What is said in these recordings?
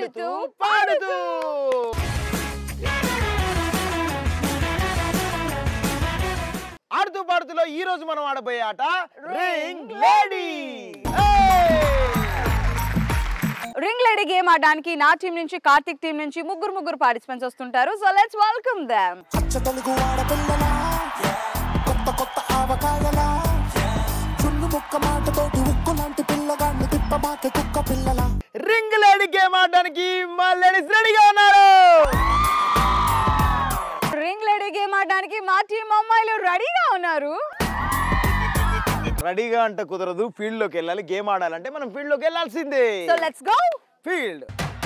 ఆడుతూ పాడుతూ ఆడుతూ పాడుతూలో ఈ రోజు మనం ఆడబోయే ఆట ring lady ring lady game ఆడడానికి నా టీం నుంచి కార్తిక్ టీం నుంచి ముగ్గురు ముగ్గురు పార్టిసిపెంట్స్ వస్తుంటారు సో లెట్స్ వెల్కమ్ దెమ్ అచ్చ తెలుగు ఆడపిల్లలా కొత్త కొత్త ఆవకాయలా చున్ను ముక్క మాటతోటి ఉక్కు లాంటి పిల్లగాన్ని తిప్పమాకే కుక్క పిల్లలా రింగ్ లేడీ గేమ్ ఆడడానికి మా లేడీస్ రెడీగా ఉన్నారు రింగ్ లేడీ గేమ్ ఆడడానికి మా టీం అమ్మాయిలు రెడీగా ఉన్నారు రెడీగా అంటే కుదరదు ఫీల్డ్ లోకి వెళ్ళాలి గేమ్ ఆడాలంటే మనం ఫీల్డ్ లోకి వెళ్ళాల్సిందే so let's go field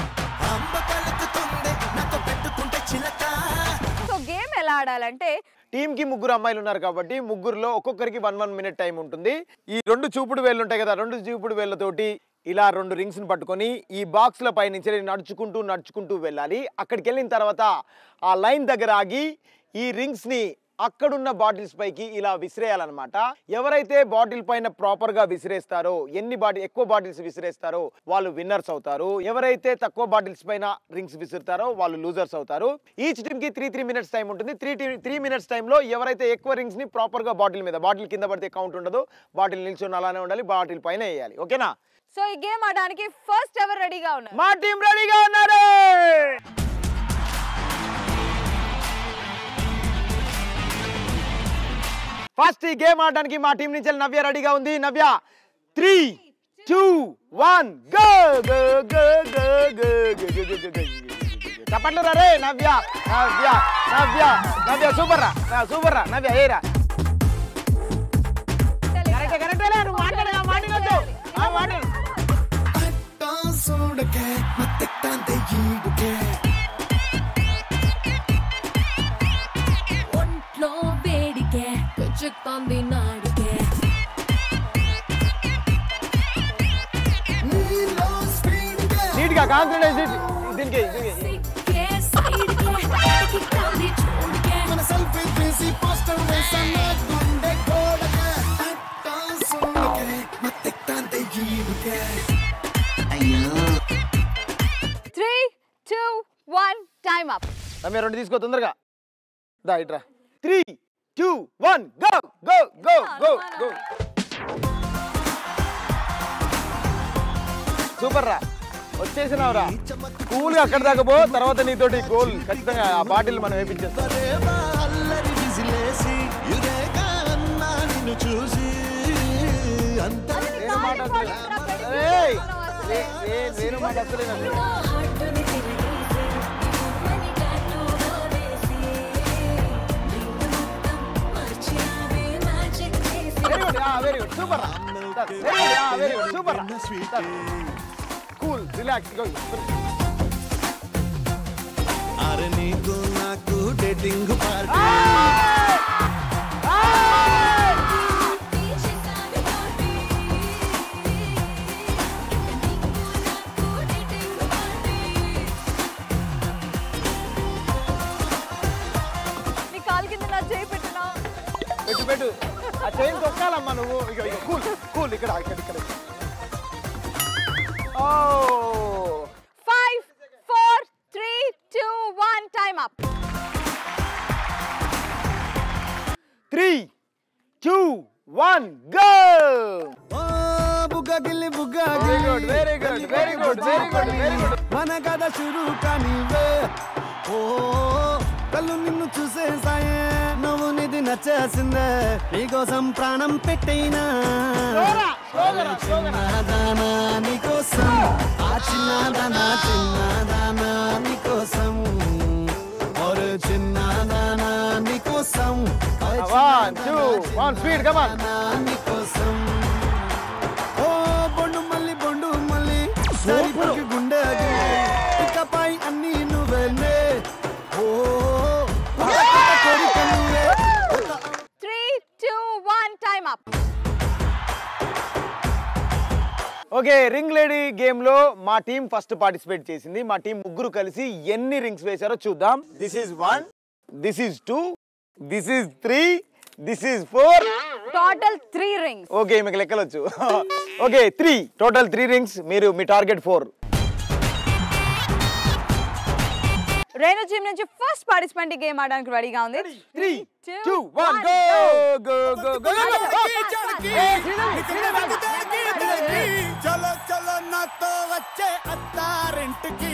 so game ఎలా ఆడాలంటే టీమ్ కి ముగ్గురు అమ్మాయిలు ఉన్నారు కాబట్టి ముగ్గురులో ఒక్కొక్కరికి వన్ వన్ మినిట్ టైం ఉంటుంది ఈ రెండు చూపుడు వేళ్ళు ఉంటాయి కదా రెండు చూపుడు వేళ్ళతోటి ఇలా రెండు రింగ్స్ ని పట్టుకొని ఈ బాక్స్ల పై నుంచి నడుచుకుంటూ నడుచుకుంటూ వెళ్ళాలి అక్కడికి వెళ్ళిన తర్వాత ఆ లైన్ దగ్గర ఆగి ఈ రింగ్స్ ని అక్కడున్న బాటిల్స్ పైకి ఇలా విసిరేయాలన్నమాట ఎవరైతే బాటిల్ పైన ప్రాపర్ గా విసిరేస్తారో ఎన్ని బాటిల్ ఎక్కువ బాటిల్స్ విసిరేస్తారో వాళ్ళు విన్నర్స్ అవుతారు ఎవరైతే తక్కువ బాటిల్స్ పైన రింగ్స్ విసురుతారో వాళ్ళు లూజర్స్ అవుతారు ఈచ్ టీమ్ కి త్రీ త్రీ మినిట్స్ టైం ఉంటుంది త్రీ త్రీ మినిట్స్ టైంలో ఎవరైతే ఎక్కువ రింగ్స్ ని ప్రాపర్ గా బాటిల్ మీద బాటిల్ కింద పడితే కౌంట్ ఉండదు బాటిల్ నిల్చొని అలానే ఉండాలి బాటిల్ పైన వేయాలి ఓకేనా సో ఈ గేమ్ ఆడడానికి ఫస్ట్ ఎవరు రెడీగా ఉన్నారు మా టీం రెడీగా ఉన్నారు ఫస్ట్ ఈ గేమ్ ఆడడానికి మా టీం నుంచి నవ్య రెడీగా ఉంది Navya three two one go go go go go go చప్పట్లు రే నవ్య నవ్య నవ్య నవ్య సూపర్ రా నా సూపర్ రా నవ్య ఏరా కరెక్ట్ కరెక్ట్ నువ్వు మాట్లాడే మాట్లాడొద్దు ఆ మాట్లాడు సోడకే మత్తెక్తాంతే ఈడుకే ఒంట్లో వేడికే పెంచుతోంది నాడికే నీలో స్పీడ్కే నీట్ గా కాన్సన్ట్రేట్ దీనికి దీనికి సిక్కే సైడ్కే కిక్కాలి చూడకే మన సెల్ఫీ తీసి పోస్టర్ వేసన్న గుండె గోడకే అట్టా సోడకే మత్తెక్తాంతే ఈడుకే three two one time up Ramya రెండు తీసుకో తొందరగా దా ఇట్రా three two one go go go go go super రా వచ్చేసినావురా కూల్గా అక్కడ దాకా పో తర్వాత నీతోటి గోల్ ఖచ్చితంగా ఆ బాటిల్ మనం వేపించేస్తాం అల్లరి విసిలేసి యురేగా అన్నా నిన్ను చూసి అంత వేరే మాట వస్తలేదు. ఏయ్! వే- వే- వేరే మాట వస్తలేదు నాకు. నా హార్ట్ని తిరిగేసి మని టాటూగా వేసి నిన్ను మొత్తం మార్చావే మ్యాజిక్ చేసి వెరీ గుడ్ ఆ, వెరీ గుడ్ సూపర్ రా వెరీ గుడ్ ఆ, వెరీ గుడ్ సూపర్ రా కూల్ రిలాక్స్ గో అరే నీకు నాకు డేటింగ్ పార్టీ చేసావి పార్టీ నీకు నాకు డేటింగ్ పార్టీ నీ కాలు కింద నా చేయి పెట్టినా పెట్టు పెట్టు ఆ చైన్ తొక్కాలమ్మా నువ్వు ఇక ఇక కూల్ కూల్ ఇక్కడ ఇక్కడ ఇక్కడ ఓ five four three two one time up three two one go బుగ్గగిల్లి very good very good very good very good very good మన కథ షురు కానివే ఓ కళ్ళు నిన్ను చూసేసాయే నువ్వు నిధి నచ్చేసిందే నీకోసం ప్రాణం పెట్టైనా చిన్నదానా నీకోసం ఆ చిన్నదానా చిన్నదానా నీకోసం ఒరే చిన్నదానా నీకోసం ఓయ్ one two one speed come on చిన్నదానా నీకోసం ఓ బొండు మల్లి బొండు మల్లి సరిపకి గుండె ఇకపై అన్ని నువ్వేనే ఓ కొత్త కొత్త కోరిక నువ్వే three two one time up okay ring lady game లో మా టీం ఫస్ట్ పార్టిసిపేట్ చేసింది మా టీం ముగ్గురు కలిసి ఎన్ని రింగ్స్ వేశారో చూద్దాం this is one this is two this is three this is four total three rings okay మీకు లెక్కలొచ్చు okay three total three rings మీరు మీ టార్గెట్ ఫోర్ రేణు టీమ్ నుంచి ఫస్ట్ పార్టిసిపెంట్ ఈ గేమ్ ఆడడానికి రెడీగా ఉంది three two, two one one, go go. Go go go చలో చలో నాతో వచ్చే అత్తారింటికి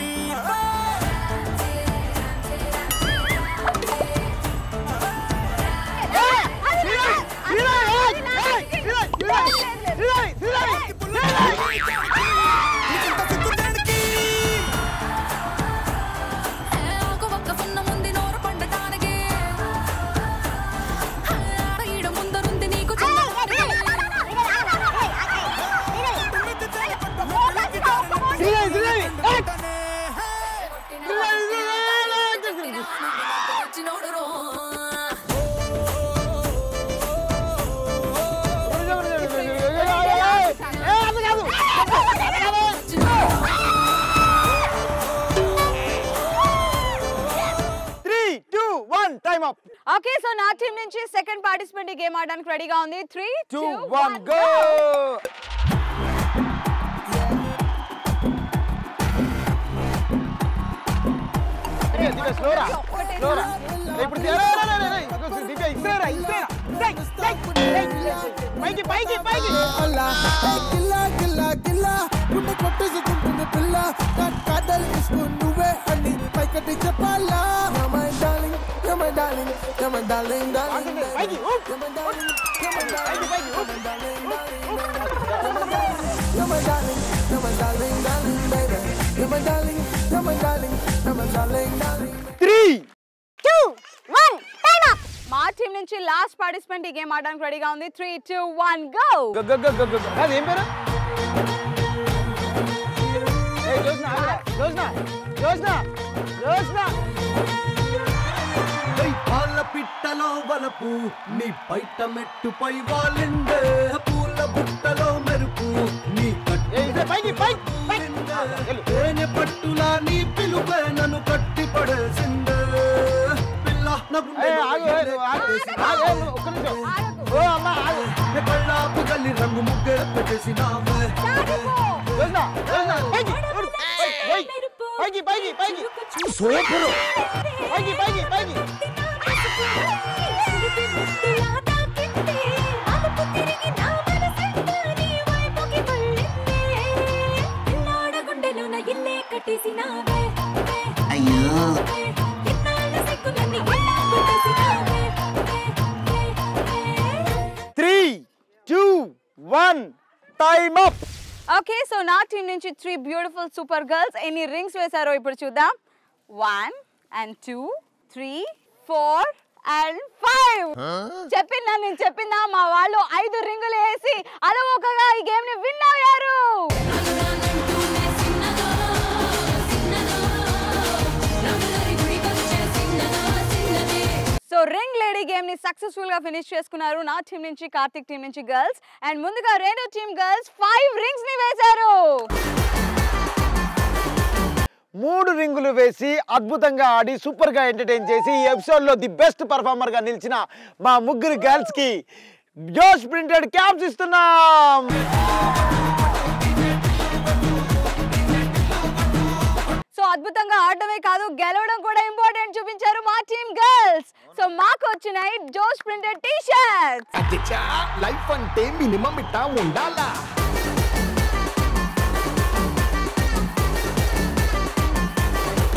ఒక ఒక్క సున్న ముందు నోరు పండటానికి ఆడ ఈడ ముందరుంది నీకు చిన్నోడు రో three two one time up okay so నా టీం నుంచి సెకండ్ పార్టిసిపెంట్ ఈ గేమ్ ఆడడానికి రెడీగా ఉంది three two two one go స్లోరా స్లోరా ఇప్పుడు దివ్య, రే, రే, రే, రే, ఇదిగో దివ్య, ఇస్సేరా, ఇస్సేరా, ఇస్సేయ్, ఇస్సేయ్, ఇస్సేయ్. పైకి పైకి పైకి అల్లా ఏ గిల్లా గిల్లా గిల్లా గుండె కొట్టేసుకుంటుంది పిల్ల నా కాదల్ ఇస్కు నువ్వే అని పైకటి చెప్పాలా You're my darling, you're my darling, you're my darling, darling, పైకి darling. ఊప్. You're my darling, you're my darling, పైకి you're my darling, darling, You're my darling, you're my darling, darling, baby. You're my darling, you're my darling, you're my darling, darling. Three two one time up మా team నుంచి last participant ఈ game ఆడడానికి రెడీగా ఉంది three two one go గ గ గ గ గ గ. అది ఏం పేరు ఏయ్, జోష్నా, ఆగురా. జోష్నా, జోష్నా, జోష్నా. ఏయ్ పాల పిట్టలో వలపు నీ బయట మెట్టుపై వాలిండే పూల బుట్టలో మెరుపు నీ ఏయ్, ఇదే పైకి, పైకి, పైకి. వెళ్ళు. తేనె పట్టులా నీ పిలుపే నన్ను కట్టి పడేసిందే పిల్ల నా గుండె ఏయ్, ఆగు, ఏయ్, నువ్వు ఆగు. ఆగు, ఏయ్, ఒక్క నిమిషం. ఓ అమ్మ ఆగు. కళ్ళాపు గల్లి రంగు ముగ్గే పెట్టేసినావే జోష్నా, జోష్నా, పైకి. ఊరు. పైకి, పైకి, పైకి పైకి పైకి సూపరు పైకి పైకి పైకి అయ్యో three two one time up okay so నా టీం నుంచి త్రీ బ్యూటిఫుల్ సూపర్ గర్ల్స్ ఎన్ని రింగ్స్ వేశారో ఇప్పుడు చూద్దాం one and two three four and five చెప్పిందా నేను చెప్పిందా మా వాళ్ళు ఐదు రింగులు వేసి అలవోకగా ఈ గేమ్ ని విన్ అయ్యారు సో రింగ్ లేడీ గేమ్ ని సక్సెస్ఫుల్ గా ఫినిష్ చేసుకున్నారు నా టీం నుంచి కార్తిక్ టీం నుంచి గర్ల్స్ అండ్ ముందుగా రెండు టీం గర్ల్స్ ఫైవ్ రింగ్స్ ని వేశారు మూడు రింగులు వేసి అద్భుతంగా ఆడి సూపర్ గా ఎంటర్టైన్ చేసి ఈ ఎపిసోడ్ లో ది బెస్ట్ పర్ఫార్మర్ గా నిలిచిన మా ముగ్గురు గర్ల్స్ కి జోష్ ప్రింటెడ్ క్యాప్స్ ఇస్తున్నాం సో అద్భుతంగా ఆడటమే కాదు గెలవడం కూడా ఇంపార్టెంట్ చూపించారు మా టీం గర్ల్స్ సో మాకు వచ్చినాయి జోష్ ప్రింటెడ్ టీ షర్ట్స్ లైఫ్ అంటే మినిమం ఇట్టా ఉండాలా